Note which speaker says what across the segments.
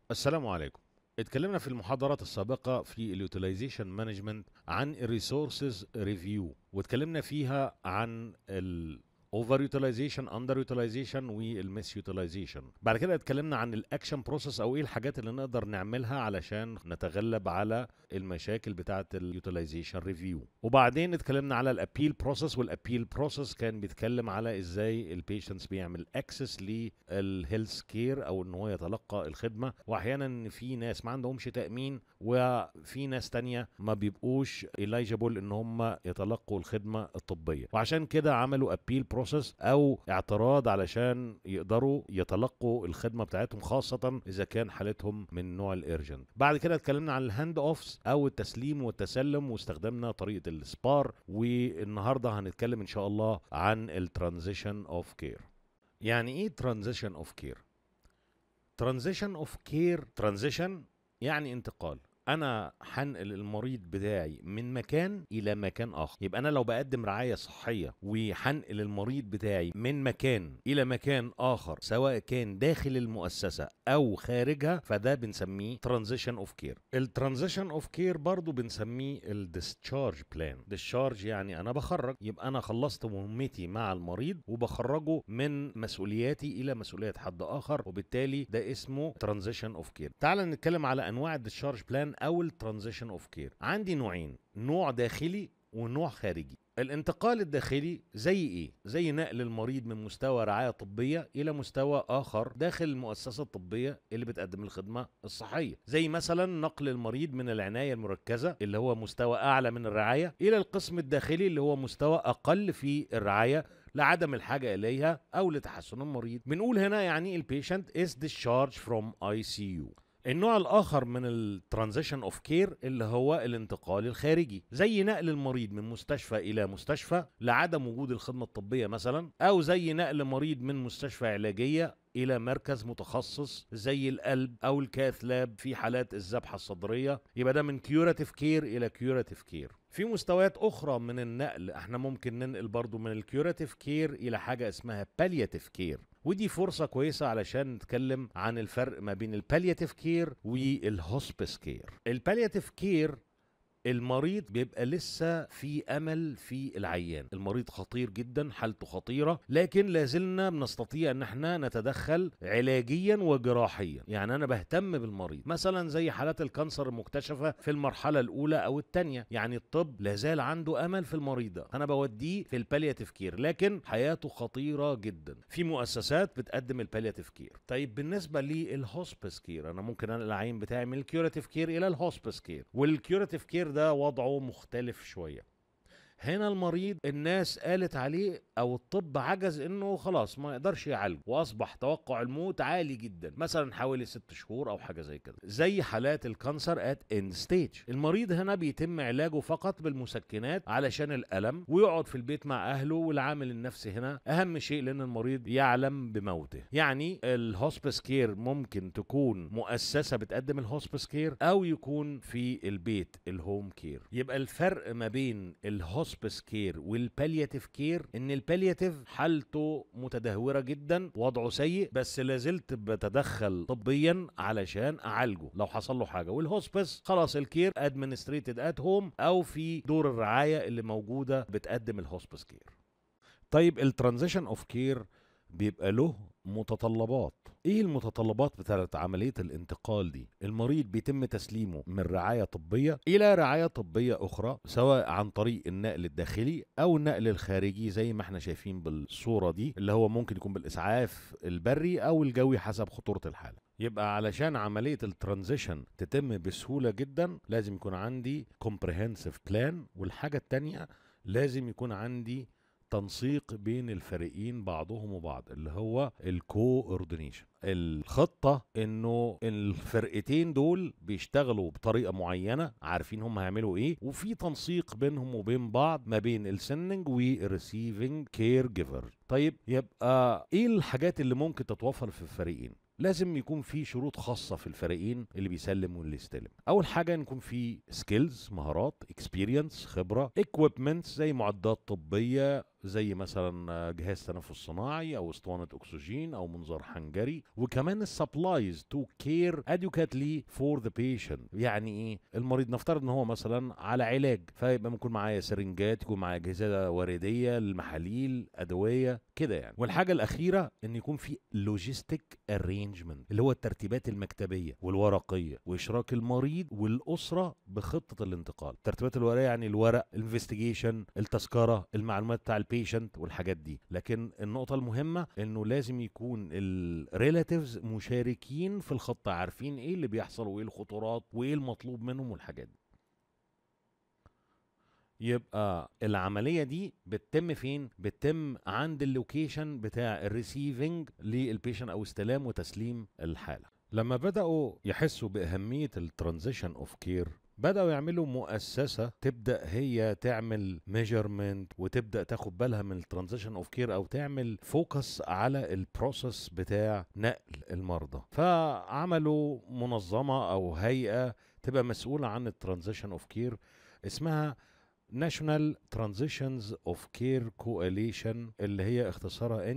Speaker 1: السلام عليكم اتكلمنا في المحاضرات السابقة في اليوتيلايزيشن مانجمنت عن الريسورسز ريفيو واتكلمنا فيها عن ال اوفر يوتيلايزيشن اندر يوتيلايزيشن والميس يوتيلايزيشن بعد كده اتكلمنا عن الاكشن بروسيس او ايه الحاجات اللي نقدر نعملها علشان نتغلب على المشاكل بتاعه اليوتيلايزيشن ريفيو وبعدين اتكلمنا على الابيل بروسيس والابيل بروسيس كان بيتكلم على ازاي البيشنتس بيعمل اكسس للهيلث كير او ان هو يتلقى الخدمه واحيانا في ناس ما عندهمش تامين وفي ناس تانية ما بيبقوش اليجيبل ان هم يتلقوا الخدمه الطبيه وعشان كده عملوا ابيل بروسيس او اعتراض علشان يقدروا يتلقوا الخدمه بتاعتهم خاصه اذا كان حالتهم من نوع الارجنت بعد كده اتكلمنا عن الهاند اوفس او التسليم والتسلم واستخدمنا طريقه السبار والنهارده هنتكلم ان شاء الله عن الترانزيشن اوف كير يعني ايه ترانزيشن اوف كير ترانزيشن اوف كير ترانزيشن يعني انتقال انا هنقل المريض بتاعي من مكان الى مكان اخر يبقى انا لو بقدم رعايه صحيه وهنقل المريض بتاعي من مكان الى مكان اخر سواء كان داخل المؤسسه او خارجها فده بنسميه ترانزيشن اوف كير الترانزيشن اوف كير برضو بنسميه الديسشارج بلان ديسشارج يعني انا بخرج يبقى انا خلصت مهمتي مع المريض وبخرجه من مسؤولياتي الى مسؤوليه حد اخر وبالتالي ده اسمه ترانزيشن اوف كير تعال نتكلم على انواع الديسشارج بلان او الترانزيشن اوف كير عندي نوعين نوع داخلي ونوع خارجي الانتقال الداخلي زي ايه زي نقل المريض من مستوى رعايه طبيه الى مستوى اخر داخل المؤسسه الطبيه اللي بتقدم الخدمه الصحيه زي مثلا نقل المريض من العنايه المركزه اللي هو مستوى اعلى من الرعايه الى القسم الداخلي اللي هو مستوى اقل في الرعايه لعدم الحاجة إليها أو لتحسن المريض بنقول هنا يعني البيشنت is discharged from ICU النوع الاخر من الترانزيشن اوف كير اللي هو الانتقال الخارجي زي نقل المريض من مستشفى الى مستشفى لعدم وجود الخدمه الطبيه مثلا او زي نقل مريض من مستشفى علاجيه الى مركز متخصص زي القلب او الكاث لاب في حالات الذبحه الصدريه يبقى ده من كيوراتيف كير الى كيوراتيف كير في مستويات اخرى من النقل احنا ممكن ننقل برضو من الكيوراتيف كير الى حاجه اسمها بالياتيف كير ودي فرصة كويسة علشان نتكلم عن الفرق ما بين البالياتيف كير والهوسبيس كير البالياتيف كير المريض بيبقى لسه في امل في العيان المريض خطير جدا حالته خطيره لكن لازلنا بنستطيع ان احنا نتدخل علاجيا وجراحيا يعني انا بهتم بالمريض مثلا زي حالات الكانسر المكتشفه في المرحله الاولى او الثانيه يعني الطب لازال عنده امل في المريض ده انا بوديه في البالياتيف كير لكن حياته خطيره جدا في مؤسسات بتقدم البالياتيف كير طيب بالنسبه للهوسبيس كير انا ممكن انقل العين بتاعي من الكيوراتيف كير الى الهوسبيس كير والكيوراتيف كير ده وضعه مختلف شويه هنا المريض الناس قالت عليه او الطب عجز انه خلاص ما يقدرش يعالجه واصبح توقع الموت عالي جدا مثلا حوالي ست شهور او حاجه زي كده زي حالات الكانسر ات ان ستيج المريض هنا بيتم علاجه فقط بالمسكنات علشان الالم ويقعد في البيت مع اهله والعامل النفسي هنا اهم شيء لان المريض يعلم بموته يعني الهوسبيس كير ممكن تكون مؤسسه بتقدم الهوسبيس كير او يكون في البيت الهوم كير يبقى الفرق ما بين الهوسبيس الهوسبيس كير والبالياتيف كير ان البالياتيف حالته متدهوره جدا وضعه سيء بس لازلت بتدخل طبيا علشان اعالجه لو حصل له حاجه والهوسبيس خلاص الكير ادمنستريتد ات هوم او في دور الرعايه اللي موجوده بتقدم الهوسبيس كير طيب الترانزيشن اوف كير بيبقى له متطلبات ايه المتطلبات بتاعت عملية الانتقال دي المريض بيتم تسليمه من رعاية طبية الى رعاية طبية اخرى سواء عن طريق النقل الداخلي او النقل الخارجي زي ما احنا شايفين بالصورة دي اللي هو ممكن يكون بالاسعاف البري او الجوي حسب خطورة الحالة يبقى علشان عملية الترانزيشن تتم بسهولة جدا لازم يكون عندي comprehensive plan والحاجة التانية لازم يكون عندي تنسيق بين الفريقين بعضهم وبعض اللي هو الكو اوردينيشن الخطه انه الفرقتين دول بيشتغلوا بطريقه معينه عارفين هم هيعملوا ايه وفي تنسيق بينهم وبين بعض ما بين السندنج والريسيفنج كير جيفر طيب يبقى ايه الحاجات اللي ممكن تتوفر في الفريقين لازم يكون في شروط خاصه في الفريقين اللي بيسلم واللي يستلم اول حاجه يكون في سكيلز مهارات اكسبيرينس خبره اكويبمنتس زي معدات طبيه زي مثلا جهاز تنفس صناعي او اسطوانه اكسجين او منظار حنجري وكمان السبلايز تو كير ادوكاتلي فور ذا بيشنت يعني ايه المريض نفترض ان هو مثلا على علاج فيبقى ممكن معايا سرنجات يكون معايا اجهزه ورديه المحاليل ادويه كده يعني والحاجه الاخيره ان يكون في لوجيستيك ارينجمنت اللي هو الترتيبات المكتبيه والورقيه واشراك المريض والاسره بخطه الانتقال الترتيبات الورقيه يعني الورق الانفستيجيشن التذكره المعلومات بتاع البيشنت والحاجات دي لكن النقطه المهمه انه لازم يكون الريلاتيفز مشاركين في الخطه عارفين ايه اللي بيحصل وايه الخطورات وايه المطلوب منهم والحاجات دي يبقى العمليه دي بتتم فين بتتم عند اللوكيشن بتاع الريسيفنج للبيشن او استلام وتسليم الحاله لما بداوا يحسوا باهميه الترانزيشن اوف كير بدأوا يعملوا مؤسسة تبدأ هي تعمل ميجرمنت وتبدأ تاخد بالها من الترانزيشن اوف كير او تعمل فوكس على البروسيس بتاع نقل المرضى فعملوا منظمة او هيئة تبقى مسؤولة عن الترانزيشن اوف كير اسمها National Transitions of Care Coalition اللي هي اختصارها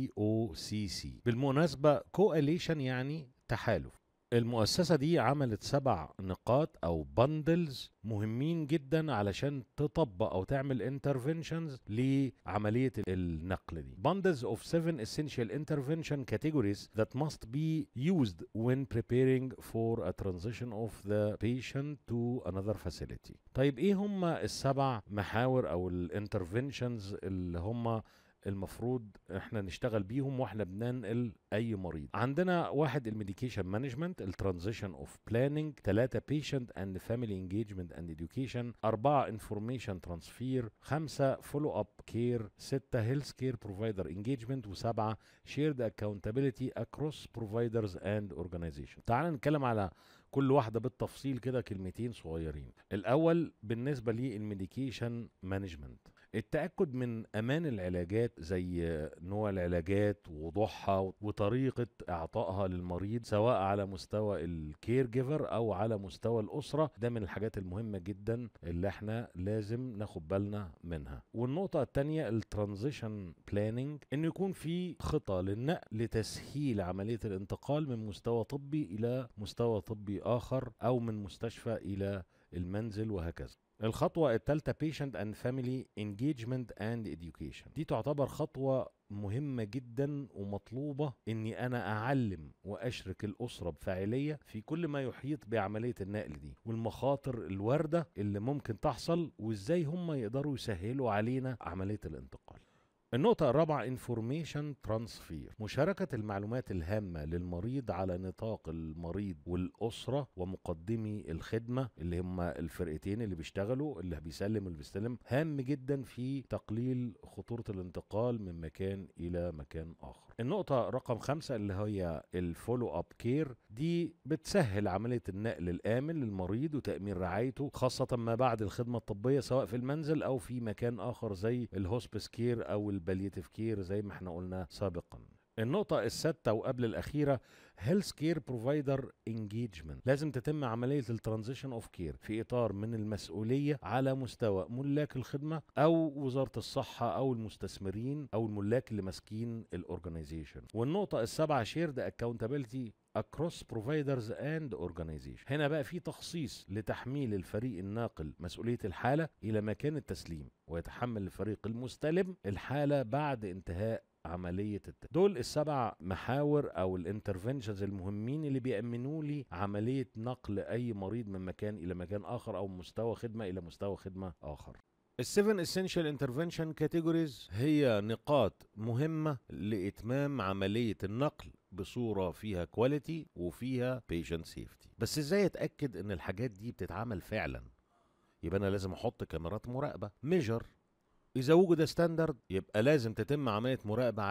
Speaker 1: NTOCC بالمناسبة Coalition يعني تحالف المؤسسة دي عملت سبع نقاط أو بندلز مهمين جدا علشان تطبق أو تعمل interventions لعملية النقل دي. Bundles of seven essential intervention categories that must be used when preparing for a transition of the patient to another facility. طيب إيه هم السبع محاور أو الانترفنشنز اللي هم المفروض احنا نشتغل بيهم واحنا بننقل اي مريض عندنا واحد الميديكيشن مانجمنت الترانزيشن اوف بلاننج ثلاثة بيشنت اند فاميلي انجيجمنت اند education أربعة انفورميشن ترانسفير خمسة فولو اب كير ستة هيلث كير بروفايدر انجيجمنت وسبعة شيرد اكاونتابيلتي اكروس بروفايدرز اند اورجانيزيشن تعال نتكلم على كل واحدة بالتفصيل كده كلمتين صغيرين الأول بالنسبة للميديكيشن مانجمنت التأكد من أمان العلاجات زي نوع العلاجات ووضوحها وطريقة إعطائها للمريض سواء على مستوى الكير جيفر أو على مستوى الأسرة ده من الحاجات المهمة جدا اللي احنا لازم ناخد بالنا منها والنقطة التانية الترانزيشن بلاننج إنه يكون في خطة للنقل لتسهيل عملية الانتقال من مستوى طبي إلى مستوى طبي آخر أو من مستشفى إلى المنزل وهكذا الخطوة الثالثة patient and family engagement and education دي تعتبر خطوة مهمة جدا ومطلوبة اني انا اعلم واشرك الاسرة بفاعلية في كل ما يحيط بعملية النقل دي والمخاطر الواردة اللي ممكن تحصل وازاي هم يقدروا يسهلوا علينا عملية الانتقال النقطة الرابعة انفورميشن ترانسفير مشاركة المعلومات الهامة للمريض على نطاق المريض والأسرة ومقدمي الخدمة اللي هم الفرقتين اللي بيشتغلوا اللي بيسلم واللي بيستلم هام جدا في تقليل خطورة الانتقال من مكان إلى مكان آخر النقطة رقم خمسة اللي هي الفولو أب كير دي بتسهل عملية النقل الآمن للمريض وتأمين رعايته خاصة ما بعد الخدمة الطبية سواء في المنزل أو في مكان آخر زي الهوسبيس كير أو الباليتيف كير زي ما احنا قلنا سابقا النقطة السادسة وقبل الأخيرة هيلث كير بروفايدر انجيجمنت لازم تتم عملية الترانزيشن اوف كير في إطار من المسؤولية على مستوى ملاك الخدمة أو وزارة الصحة أو المستثمرين أو الملاك اللي ماسكين الأورجانيزيشن والنقطة السابعة شيرد اكاونتابيلتي across providers and organization هنا بقى في تخصيص لتحميل الفريق الناقل مسؤولية الحالة إلى مكان التسليم ويتحمل الفريق المستلم الحالة بعد انتهاء عملية الت... دول السبع محاور او الانترفنشنز المهمين اللي بيأمنوا لي عملية نقل اي مريض من مكان الى مكان اخر او مستوى خدمة الى مستوى خدمة اخر السيفن اسينشال انترفنشن كاتيجوريز هي نقاط مهمة لإتمام عملية النقل بصورة فيها كواليتي وفيها بيشنت سيفتي بس ازاي اتأكد ان الحاجات دي بتتعمل فعلا يبقى انا لازم احط كاميرات مراقبة ميجر اذا وجد ستاندرد يبقى لازم تتم عمليه مراقبه عليه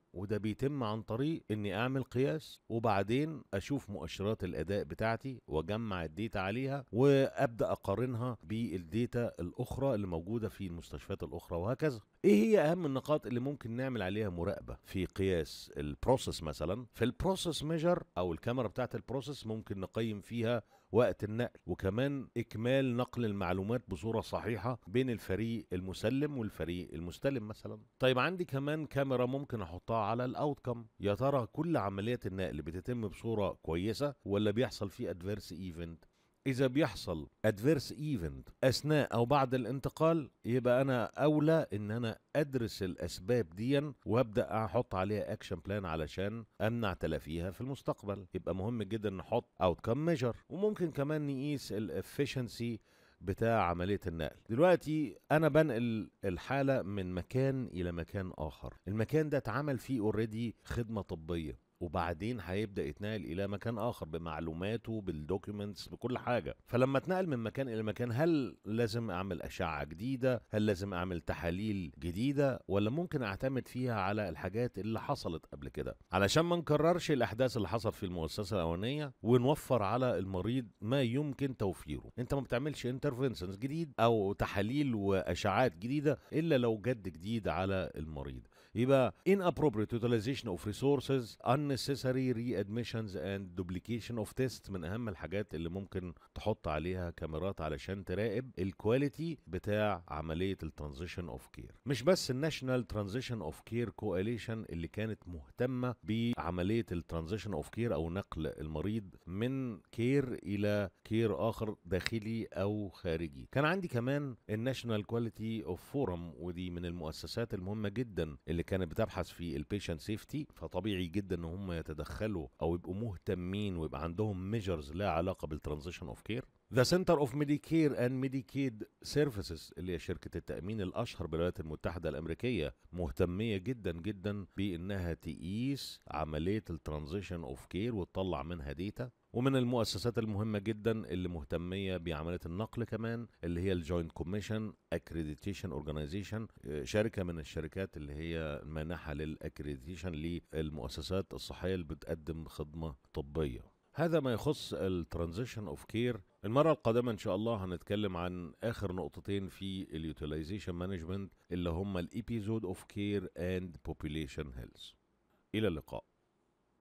Speaker 1: وده بيتم عن طريق اني اعمل قياس وبعدين اشوف مؤشرات الاداء بتاعتي واجمع الديتا عليها وابدا اقارنها بالديتا الاخرى اللي موجوده في المستشفيات الاخرى وهكذا ايه هي اهم النقاط اللي ممكن نعمل عليها مراقبه في قياس البروسيس مثلا في البروسيس ميجر او الكاميرا بتاعت البروسيس ممكن نقيم فيها وقت النقل وكمان اكمال نقل المعلومات بصوره صحيحه بين الفريق المسلم والفريق المستلم مثلا طيب عندي كمان كاميرا ممكن احطها على الاوتكم يا ترى كل عمليات النقل بتتم بصوره كويسه ولا بيحصل فيه ادفيرس ايفنت اذا بيحصل ادفيرس ايفنت اثناء او بعد الانتقال يبقى انا اولى ان انا ادرس الاسباب ديا وابدا احط عليها اكشن بلان علشان امنع تلافيها في المستقبل يبقى مهم جدا نحط اوتكم ميجر وممكن كمان نقيس الافشنسي بتاع عملية النقل دلوقتي أنا بنقل الحالة من مكان إلى مكان آخر المكان ده اتعمل فيه اوريدي خدمة طبية وبعدين هيبدا يتنقل الى مكان اخر بمعلوماته بالدوكيومنتس بكل حاجه فلما اتنقل من مكان الى مكان هل لازم اعمل اشعه جديده هل لازم اعمل تحاليل جديده ولا ممكن اعتمد فيها على الحاجات اللي حصلت قبل كده علشان ما نكررش الاحداث اللي حصل في المؤسسه الاولانيه ونوفر على المريض ما يمكن توفيره انت ما بتعملش انترفنشنز جديد او تحاليل واشعات جديده الا لو جد جديد على المريض يبقى inappropriate utilization of resources unnecessary readmissions and duplication of tests من اهم الحاجات اللي ممكن تحط عليها كاميرات علشان تراقب الكواليتي بتاع عمليه الترانزيشن اوف كير مش بس الناشونال ترانزيشن اوف كير كواليشن اللي كانت مهتمه بعمليه الترانزيشن اوف كير او نقل المريض من كير الى كير اخر داخلي او خارجي كان عندي كمان الناشونال كواليتي اوف فورم ودي من المؤسسات المهمه جدا اللي كانت بتبحث في البيشنت سيفتي فطبيعي جدا ان هم يتدخلوا او يبقوا مهتمين ويبقى عندهم ميجرز لها علاقه بالترانزيشن اوف كير ذا سنتر اوف ميديكير اند ميديكيد سيرفيسز اللي هي شركه التامين الاشهر بالولايات المتحده الامريكيه مهتميه جدا جدا بانها تقيس عمليه الترانزيشن اوف كير وتطلع منها ديتا ومن المؤسسات المهمة جدا اللي مهتمية بعملية النقل كمان اللي هي الجوينت كوميشن اكريديتيشن اورجانيزيشن شركة من الشركات اللي هي مانحة للاكريديتيشن للمؤسسات الصحية اللي بتقدم خدمة طبية هذا ما يخص الترانزيشن اوف كير المرة القادمة ان شاء الله هنتكلم عن اخر نقطتين في اليوتيلايزيشن مانجمنت اللي هما الابيزود اوف كير اند بوبوليشن هيلث الى اللقاء